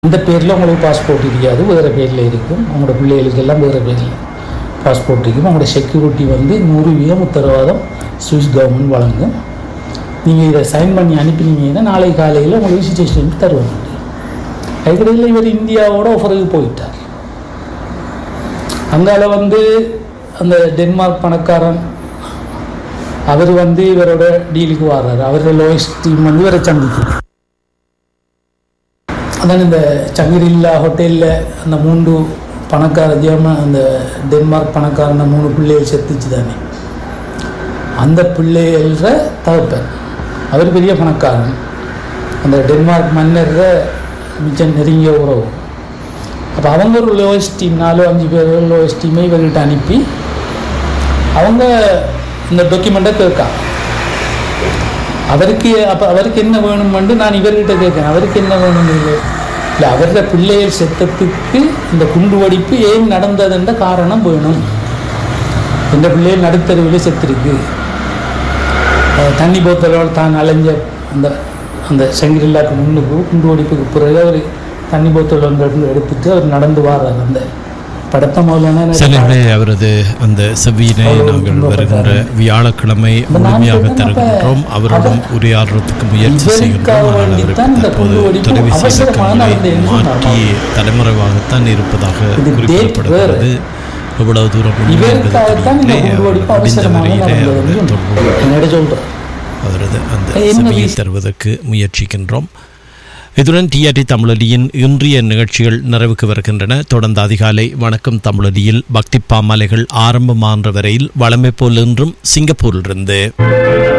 இந்த பேரில் உங்களுக்கு பாஸ்போர்ட் இருக்காது வேறு பேரில் இருக்கும் உங்களோட பிள்ளைகளுக்கு எல்லாம் வேறு பேரில் பாஸ்போர்ட் இருக்கும் உங்களோட செக்யூரிட்டி வந்து நூறு வீதம் உத்தரவாதம் சுவிஸ் கவர்மெண்ட் வழங்கும் நீங்கள் இதை சைன் பண்ணி அனுப்பினீங்கன்னா நாளை காலையில் உங்களுக்கு விசிட்டேஷன் தருவாங்க அதுக்கிடையில் இவர் இந்தியாவோட ஒஃபருக்கு போயிட்டார் அங்கால வந்து அந்த டென்மார்க் பணக்காரன் அவர் வந்து இவரோட டீலுக்கு வர்றாரு அவரோட லோயஸ்ட் டீம் வந்து இவரை சந்திக்குது அதான் இந்த சங்கிரில்லா ஹோட்டலில் அந்த மூன்று பணக்கார ஜெர்மன் அந்த டென்மார்க் பணக்காரன மூணு பிள்ளைகள் செத்துச்சு தானே அந்த பிள்ளைகள தகப்பன் அவர் பெரிய பணக்காரன் அந்த டென்மார்க் மன்னர மிச்சம் நெருங்கிய உறவு அப்போ அவங்க ஒரு லோயஸ்ட் டீம் நாலு அஞ்சு பேர் லோயஸ்ட் டீமை இவர்கிட்ட அனுப்பி அவங்க இந்த டாக்குமெண்ட்டை கேட்காங்க அவருக்கு அப்போ அவருக்கு என்ன வேணுமென்று நான் இவர்கிட்ட கேட்குறேன் அவருக்கு என்ன வேணும் இல்லை இல்லை அவரோட பிள்ளைகள் செத்தத்துக்கு இந்த குண்டு வெடிப்பு ஏன் நடந்ததுன்ற காரணம் வேணும் இந்த பிள்ளைகள் நடுத்தருவில் செத்துருக்கு அஹ் தண்ணி போத்தலோடு தான் அலைஞ்ச அந்த அந்த சங்கிரில்லாக்கு முன்னுக்கு குண்டு வெடிப்புக்கு பிறகு அவர் தண்ணி போத்தல் ஒன்று எடுத்துட்டு அவர் நடந்து வாரார் அந்த படத்தை முதல்ல சிலர்களே அவரது அந்த செவ்வியினை நாங்கள் வருகின்ற வியாழக்கிழமை முழுமையாக தருகின்றோம் அவருடன் உரையாடுறதுக்கு முயற்சி செய்கின்றோம் ஆனால் அவர் தற்போது தொலைபேசி இலக்கங்களை மாற்றி தலைமுறைவாகத்தான் இருப்பதாக குறிப்பிடப்படுகிறது எவ்வளவு தூரம் உண்மை என்பது இவருக்காகத்தான் இந்த தெரியவில்லை. குண்டு வெடிப்பு அவர் முடிந்த அவசரமாக வரையிலே அவரது நடந்ததுன்னு தொடர்பு என்னிட சொல்கிறேன் அவரது அந்த என்ன செவியை வீஸ்- தருவதற்கு முயற்சிக்கின்றோம் இத்துடன் டிஆர்டி தமிழொலியின் இன்றைய நிகழ்ச்சிகள் நிறைவுக்கு வருகின்றன தொடர்ந்து அதிகாலை வணக்கம் தமிழொலியில் பக்தி பாமாலைகள் ஆரம்பமான்ற வரையில் வளமை போல் இன்றும் சிங்கப்பூரிலிருந்து